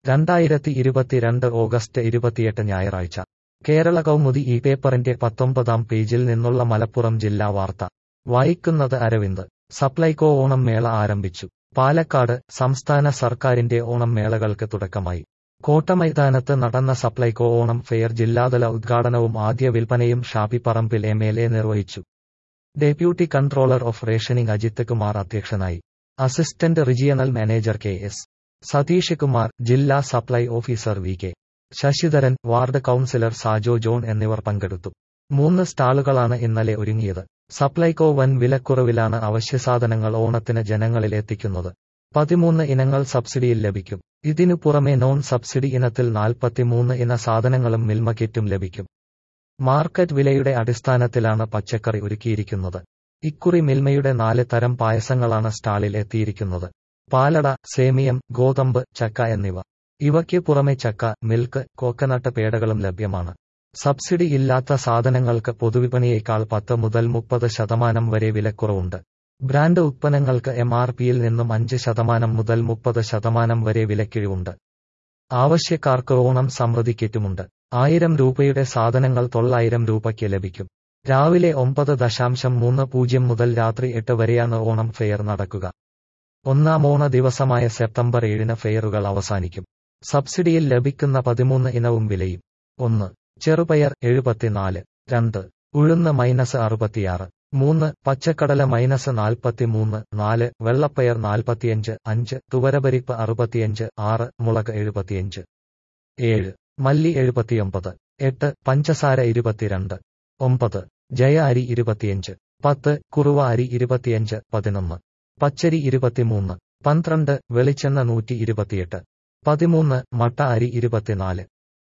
രണ്ടായിരത്തി ഇരുപത്തിരണ്ട് ഓഗസ്റ്റ് ഇരുപത്തിയെട്ട് ഞായറാഴ്ച കേരള കൗമുദി ഈ പേപ്പറിന്റെ പത്തൊമ്പതാം പേജിൽ നിന്നുള്ള മലപ്പുറം ജില്ലാ വാർത്ത വായിക്കുന്നത് അരവിന്ദ് സപ്ലൈകോ ഓണം മേള ആരംഭിച്ചു പാലക്കാട് സംസ്ഥാന സർക്കാരിന്റെ ഓണം മേളകൾക്ക് തുടക്കമായി കോട്ടമൈതാനത്ത് നടന്ന സപ്ലൈകോ ഓണം ഫെയർ ജില്ലാതല ഉദ്ഘാടനവും ആദ്യ വിൽപ്പനയും Shafi Parambil M L A നിർവഹിച്ചു deputy controller of rationing Ajith Kumar അധ്യക്ഷനായി assistant regional manager K S Satheesh Kumar ജില്ലാ supply officer V K Sasidharan ward councillor Sajo John എന്നിവർ പങ്കെടുത്തു മൂന്ന് സ്റ്റാളുകളാണ് ഇന്നലെ ഒരുങ്ങിയത് സപ്ലൈകോ വൻ വിലക്കുറവിലാണ് അവശ്യസാധനങ്ങൾ ഓണത്തിന് ജനങ്ങളിൽ എത്തിക്കുന്നത് പതിമൂന്ന് ഇനങ്ങൾ സബ്സിഡിയിൽ ലഭിക്കും ഇതിനു പുറമെ നോൺ സബ്സിഡി ഇനത്തിൽ നാൽപ്പത്തിമൂന്ന് ഇന സാധനങ്ങളും മിൽമ കിറ്റും ലഭിക്കും മാർക്കറ്റ് വിലയുടെ അടിസ്ഥാനത്തിലാണ് പച്ചക്കറി ഒരുക്കിയിരിക്കുന്നത് ഇക്കുറി മിൽമയുടെ നാല് തരം പായസങ്ങളാണ് സ്റ്റാളിൽ എത്തിയിരിക്കുന്നത് പാലട സേമിയം ഗോതമ്പ് ചക്ക എന്നിവ ഇവയ്ക്ക് പുറമെ ചക്ക മിൽക്ക് കോക്കനട്ട് പേടകളും ലഭ്യമാണ് സബ്സിഡി ഇല്ലാത്ത സാധനങ്ങൾക്ക് പൊതുവിപണിയേക്കാൾ പത്ത് മുതൽ മുപ്പത് ശതമാനം വരെ വിലക്കുറവുണ്ട് ബ്രാൻഡ് ഉത്പന്നങ്ങൾക്ക് എം ആർ പിയിൽ നിന്നും അഞ്ച് ശതമാനം മുതൽ മുപ്പത് ശതമാനം വരെ വിലക്കിഴിവുണ്ട് ആവശ്യക്കാർക്ക് ഓണം സമൃദ്ധി കിറ്റുമുണ്ട് ആയിരം രൂപയുടെ സാധനങ്ങൾ തൊള്ളായിരം രൂപയ്ക്ക് ലഭിക്കും രാവിലെ ഒമ്പത് ദശാംശം മൂന്ന് പൂജ്യം മുതൽ രാത്രി എട്ട് വരെയാണ് ഓണം ഫെയർ നടക്കുക ഒന്നാം ഓണ ദിവസമായ സെപ്റ്റംബർ ഏഴിന് ഫെയറുകൾ അവസാനിക്കും സബ്സിഡിയിൽ ലഭിക്കുന്ന പതിമൂന്ന് ഇനവും വിലയും ഒന്ന് ചെറുപയർ എഴുപത്തിനാല് രണ്ട് ഉഴുന്ന് മൈനസ് അറുപത്തിയാറ് മൂന്ന് പച്ചക്കടല മൈനസ് നാൽപ്പത്തിമൂന്ന് നാല് വെള്ളപ്പയർ നാൽപ്പത്തിയഞ്ച് അഞ്ച് തുവരപരിപ്പ് അറുപത്തിയഞ്ച് ആറ് മുളക് എഴുപത്തിയഞ്ച് ഏഴ് മല്ലി എഴുപത്തിയൊമ്പത് എട്ട് പഞ്ചസാര ഇരുപത്തിരണ്ട് ഒമ്പത് ജയ അരി ഇരുപത്തിയഞ്ച് പത്ത് കുറുവ അരി ഇരുപത്തിയഞ്ച് പതിനൊന്ന് പച്ചരി ഇരുപത്തിമൂന്ന് പന്ത്രണ്ട് വെളിച്ചെണ്ണ നൂറ്റി ഇരുപത്തിയെട്ട് പതിമൂന്ന് മട്ട അരി ഇരുപത്തിനാല്